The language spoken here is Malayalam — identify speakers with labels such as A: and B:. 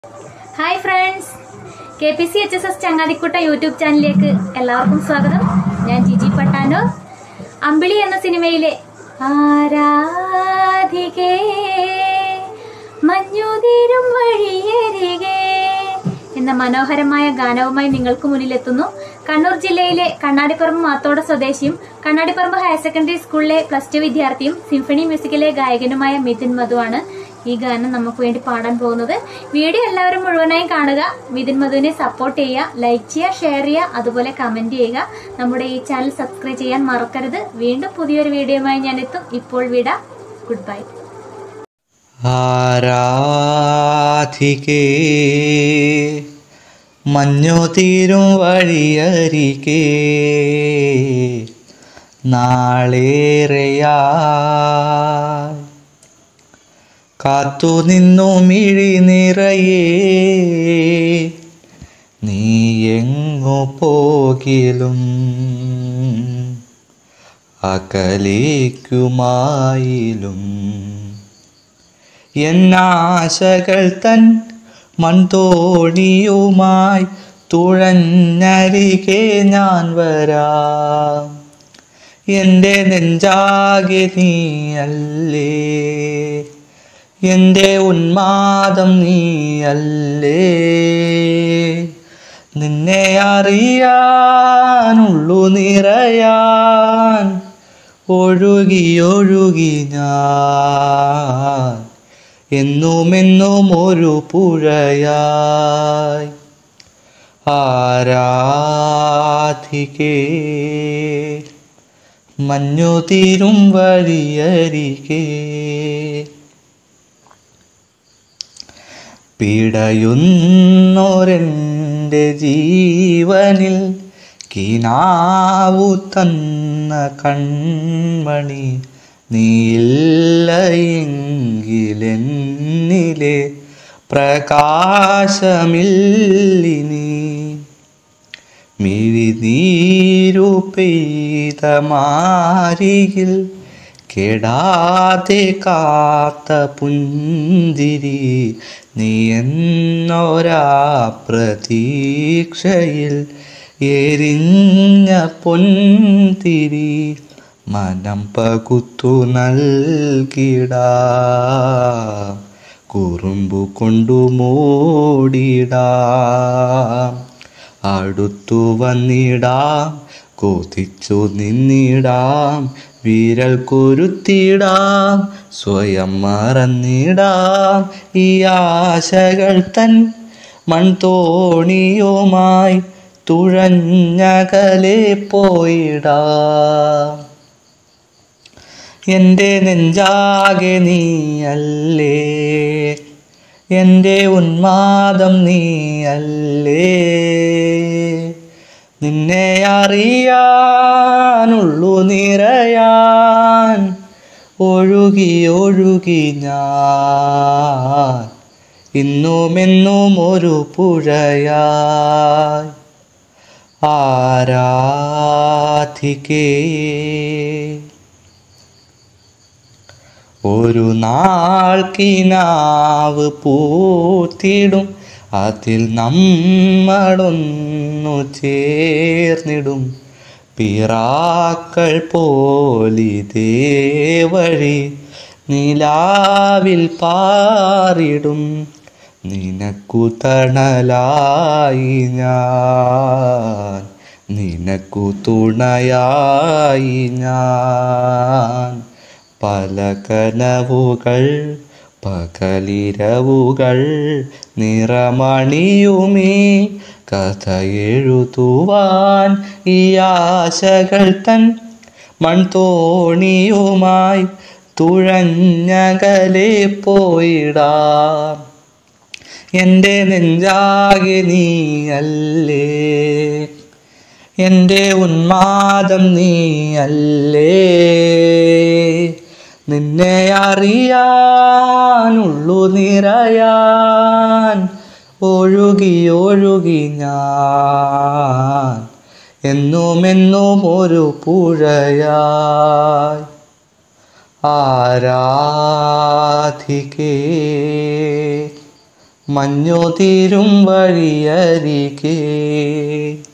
A: hi friends K P C H S S ചങ്ങാതിക്കുട്ട യൂട്യൂബ് ചാനലിലേക്ക് എല്ലാവർക്കും സ്വാഗതം ഞാൻ ജിജി പട്ടാനൂർ അമ്പിളി എന്ന സിനിമയിലെ ആരാധികേ മഞ്ഞുതീരും വഴിയരികെ എന്ന മനോഹരമായ ഗാനവുമായി നിങ്ങൾക്ക് മുന്നിലെത്തുന്നു കണ്ണൂർ ജില്ലയിലെ കണ്ണാടിപ്പറമ്പ് മാത്തോട സ്വദേശിയും കണ്ണാടിപ്പറമ്പ് ഹയർ സെക്കൻഡറി സ്കൂളിലെ പ്ലസ് ടു വിദ്യാർത്ഥിയും സിംഫണി മ്യൂസിക്കിലെ ഗായകനുമായ മിഥുൻ മധുവാണ് ഈ ഗാനം നമുക്ക് വേണ്ടി പാടാൻ പോകുന്നത് വീഡിയോ എല്ലാവരും മുഴുവനായും കാണുക മിഥുൻ മധുവിനെ സപ്പോർട്ട് ചെയ്യുക ലൈക്ക് ചെയ്യുക ഷെയർ ചെയ്യുക അതുപോലെ കമന്റ് ചെയ്യുക നമ്മുടെ ഈ ചാനൽ സബ്സ്ക്രൈബ് ചെയ്യാൻ മറക്കരുത് വീണ്ടും പുതിയൊരു വീഡിയോയുമായി ഞാൻ എത്തും ഇപ്പോൾ വിടാം ഗുഡ് ബൈ
B: ആരാധികേ മഞ്ഞു തീരും വഴിയരികേ നാളേറെയാ കാത്തു നിന്നു മിഴി നിറയേ നീ എങ്ങു പോകിലും അകലേക്കുമായിലും എന്നാശകൾ തൻ മൺതോണിയുമായി തുഴഞ്ഞരികെ ഞാൻ വരാം എൻ്റെ നെഞ്ചാകെ നീയല്ലേ എൻ്റെ ഉന്മാദം നീയല്ലേ നിന്നെ അറിയാനുള്ളു നിറയാൻ ഒഴുകി ഒഴുകി ഞാൻ എന്നുമെന്നും ഒരു പുഴയായി ആരാധികേ മഞ്ഞു തീരും വഴിയരികേ പിടയുന്നൊരെൻ്റെ ജീവനിൽ കിനാവു തന്ന കൺമണി നീയില്ലയെങ്കിലെന്നിലെ പ്രകാശമില്ലിനി മിഴിനീരു പെയ്ത മാരിയിൽ കെടാതെ കാത്ത പുഞ്ചിരി നീ എന്നൊരാ പ്രതീക്ഷയിൽ എരിഞ്ഞ പൊൻതിരി മനം പകുത്തു നൽകിടാ കുറുമ്പു കൊണ്ടു മൂടിടാം അടുത്തു വന്നിടാം കൊതിച്ചു നിന്നിടാം വിരൽ കൊരുത്തിടാം സ്വയം മറന്നിടാം ഈ ആശകൾ തൻ മൺതോണിയുമായി തുഴഞ്ഞകലെ പോയിടാം എൻ്റെ നെഞ്ചാകെ നീയല്ലേ എൻ്റെ ഉന്മാദം നീയല്ലേ നിന്നെ അറിയാനുള്ളു നിറയാൻ ഒഴുകി ഒഴുകി ഞാൻ ഇന്നുമെന്നും ഒരു പുഴയായി ആരാധിക്കേ ഒരു നാൾ കിനാവ് പൂത്തിടും അതിൽ നമ്മളൊന്നു ചേർന്നിടും പിറാക്കൾ പോലിതേ വഴി നിലാവിൽ പാറിടും നിനക്കു തണലായി ഞാൻ നിനക്കു തുണയായി ഞാൻ പല കനവുകൾ പകലിരവുകൾ നിറമണിയുമീ കഥ എഴുതുവാൻ ഈ ആശകൾ തൻ മൺതോണിയുമായി തുഴഞ്ഞകലെ പോയിടാം എൻ്റെ നെഞ്ചാകെ നീയല്ലേ എൻ്റെ ഉന്മാദം നീയല്ലേ നിന്നെ അറിയാനുള്ളു നിറയാൻ ഒഴുകി ഒഴുകി ഞാൻ എന്നുമെന്നും ഒരു പുഴയായി ആരാധിക്കേ മഞ്ഞു തീരും വഴിയരികെ